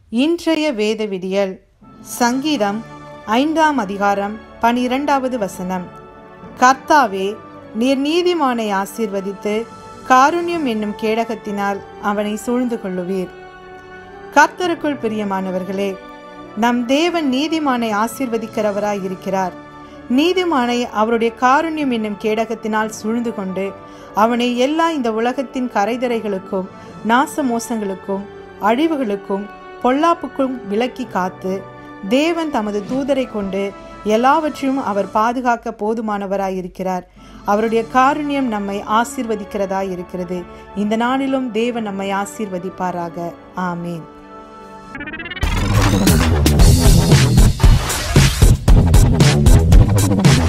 இன்றைய வேத விடியல் சங்கீதம் ஐந்தாம் அதிகாரம் பனிரெண்டாவது வசனம் கர்த்தாவே நீர் நீதிமானை ஆசீர்வதித்து காருண்யம் என்னும் கேடகத்தினால் அவனை சூழ்ந்து கொள்ளுவீர் கர்த்தருக்குள் பிரியமானவர்களே நம் தேவன் நீதிமானை ஆசீர்வதிக்கிறவராய் இருக்கிறார் நீதிமானை அவருடைய காருண்யம் என்னும் கேடகத்தினால் சூழ்ந்து கொண்டு அவனை எல்லா இந்த உலகத்தின் கரைதரைகளுக்கும் நாச மோசங்களுக்கும் அழிவுகளுக்கும் பொல்லாப்புக்கும் விலக்கி காத்து தேவன் தமது தூதரை கொண்டு எல்லாவற்றையும் அவர் பாதுகாக்க போதுமானவராயிருக்கிறார் அவருடைய காருண்யம் நம்மை ஆசீர்வதிக்கிறதாய் இருக்கிறது இந்த நாளிலும் தேவன் நம்மை ஆசீர்வதிப்பாராக ஆமேன் Thank you.